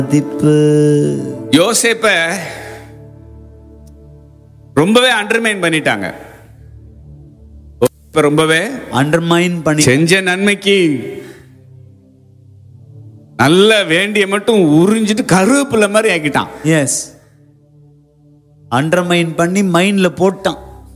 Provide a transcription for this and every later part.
மதிப்பு யோசேப்ப ரொம்பவே அண்டர்மைன் பண்ணிட்டாங்க யோசேப்ப ரொம்பவே அண்டர்மைன் பண்ணி செஞ்ச நன்மைக்கு நல்ல வேண்டிய மட்டும் உறிஞ்சிட்டு கருவேப்பிலை மாதிரி ஆக்கிட்டான் எஸ் அண்டர்மைன் பண்ணி மைண்ட்ல போட்டான்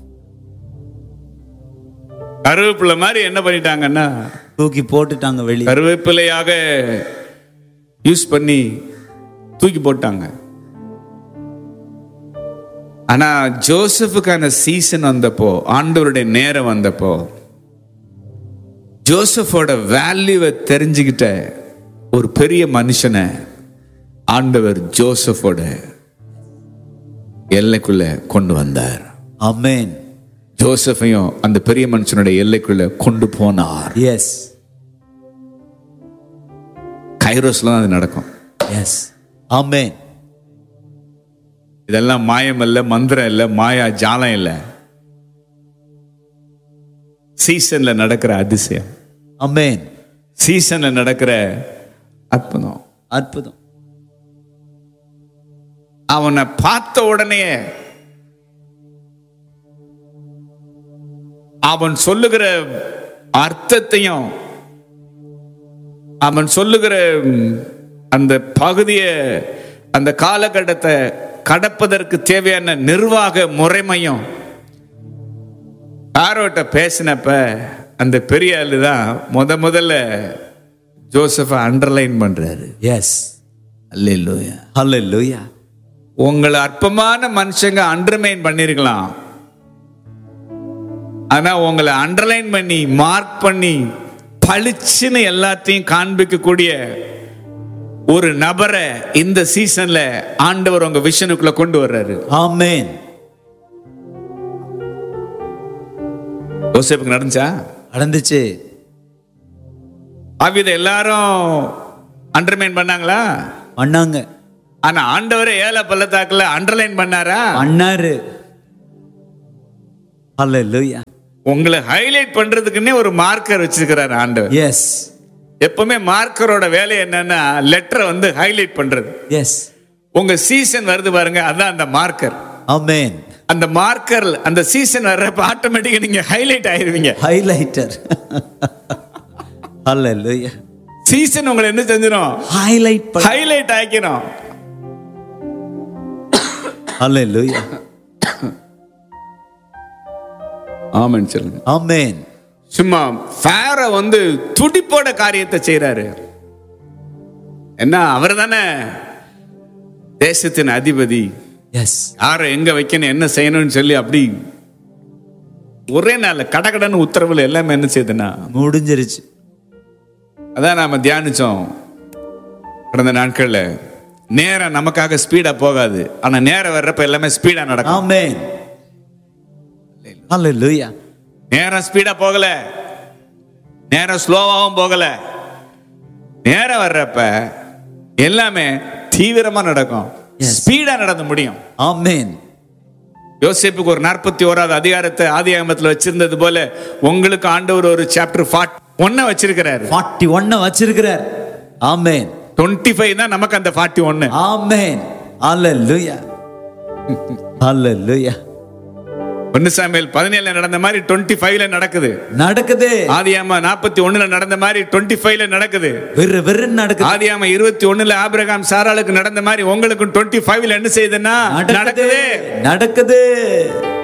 கருவேப்பிலை மாதிரி என்ன பண்ணிட்டாங்கன்னா தூக்கி போட்டுட்டாங்க வெளியே கருவேப்பிலையாக யூஸ் பண்ணி தூக்கி போட்டாங்க ஆனா ஜோசப்புக்கான சீசன் வந்தப்போ ஆண்டவருடைய நேரம் வந்தப்போ ஜோசஃபோட வேல்யூவை தெரிஞ்சுக்கிட்ட ஒரு பெரிய மனுஷனை ஆண்டவர் ஜோசஃபோட எல்லைக்குள்ள கொண்டு வந்தார் அமேன் ஜோசஃபையும் அந்த பெரிய மனுஷனுடைய எல்லைக்குள்ள கொண்டு போனார் எஸ் கைரோஸ்ல தான் அது நடக்கும் எஸ் அமேன் இதெல்லாம் மாயம் இல்ல மந்திரம் இல்ல மாயா ஜாலம் இல்ல சீசன்ல நடக்கிற அதிசயம் அமேன் சீசன்ல நடக்கிற அற்புதம் அற்புதம் அவனை பார்த்த உடனே அவன் சொல்லுகிற அர்த்தத்தையும் அவன் சொல்லுகிற ம், அந்த பகுதியை அந்த காலகட்டத்தை கடப்பதற்கு தேவையான நிர்வாக முறைமையும் யாரோட்ட பேசினப்ப அந்த பெரிய ஆளு தான் முத முதல்ல ஜோசப்பை அண்டர்லைன் பண்றாரு எஸ் அல்லேலூயா ஹalleluya உங்களை அற்பமான மனுஷங்க அண்டர்மைன் பண்ணிருக்கலாம் ஆனா உங்களை அண்டர்லைன் பண்ணி மார்க் பண்ணி பளிச்சுன்னு எல்லாத்தையும் காண்பிக்கக்கூடிய ஒரு நபரை இந்த சீசன்ல ஆண்டவர் உங்க விஷனுக்குள்ள கொண்டு வர்றாரு ஆமென் யோசேப்புக்கு நடந்துச்சா நடந்துச்சு அவ்வித எல்லாரும் அண்டர்மைன் பண்ணாங்களா பண்ணாங்க ஆனா ஆண்டவரே ஏழை பள்ளத்தாக்குல அண்டர்லைன் பண்ணாரா பண்ணாரு ஹalleluya உங்களை ஹைலைட் பண்றதுக்குன்னே ஒரு மார்க்கர் வச்சிருக்கிறார் ஆண்டவர் எஸ் எப்பவுமே மார்க்கரோட வேலை என்னன்னா லெட்டரை வந்து ஹைலைட் பண்றது எஸ் உங்க சீசன் வருது பாருங்க அதான் அந்த மார்க்கர் ஆமென் அந்த மார்க்கர் அந்த சீசன் வர்றப்ப ஆட்டோமேட்டிக்கா நீங்க ஹைலைட் ஆயிருவீங்க ஹைலைட்டர் ஹalleluya சீசன் உங்களை என்ன செஞ்சிடும் ஹைலைட் பண்ண ஹைலைட் ஆக்கிரும் ஹalleluya ஆமான்னு சொல்லுங்க ஆமென் சும்மா ஃபேர வந்து துடிப்போட காரியத்தை செய்றாரு என்ன அவர் தானே தேசத்தின் அதிபதி எஸ் யாரை எங்க வைக்கணும் என்ன செய்யணும்னு சொல்லி அப்படி ஒரே நாள்ல கடகடன்னு உத்தரவுல எல்லாமே என்ன செய்யுதுன்னா முடிஞ்சிருச்சு அதான் நாம தியானிச்சோம் கடந்த நாட்கள்ல நேரம் நமக்காக ஸ்பீடா போகாது ஆனா நேரம் வர்றப்ப எல்லாமே ஸ்பீடா நடக்கும் ஆமென் ஹalleluya நேரம் ஸ்பீடா போகல நேரம் ஸ்லோவாவும் போகல நேரம் வர்றப்ப எல்லாமே தீவிரமா நடக்கும் Yes. ஸ்பீடா நடந்து முடியும் ஆமென் யோசேப்புக்கு ஒரு நாற்பத்தி ஓராவது அதிகாரத்தை ஆதி ஆகமத்தில் வச்சிருந்தது போல உங்களுக்கு ஆண்டவர் ஒரு சாப்டர் ஃபார்ட் ஒன்ன வச்சிருக்கிறாரு 41 வச்சிருக்கிறார் ஆமென் டுவெண்ட்டி ஃபைவ் தான் நமக்கு அந்த ஃபார்ட்டி ஒன்னு ஆமென் ஹalleluya ஹalleluya ஒன்னு சாமியல் பதினேழுல நடந்த மாதிரி டுவெண்ட்டி ஃபைவ்ல நடக்குது நடக்குது ஆதியாம நாற்பத்தி ஒண்ணுல நடந்த மாதிரி டுவெண்ட்டி ஃபைவ்ல நடக்குது விறு விறுன்னு நடக்குது ஆதியாம இருபத்தி ஒண்ணுல ஆபிரகாம் சாராளுக்கு நடந்த மாதிரி உங்களுக்கும் டுவெண்ட்டி ஃபைவ்ல என்ன செய்யுதுன்னா நடக்குது நடக்குது நடக்குது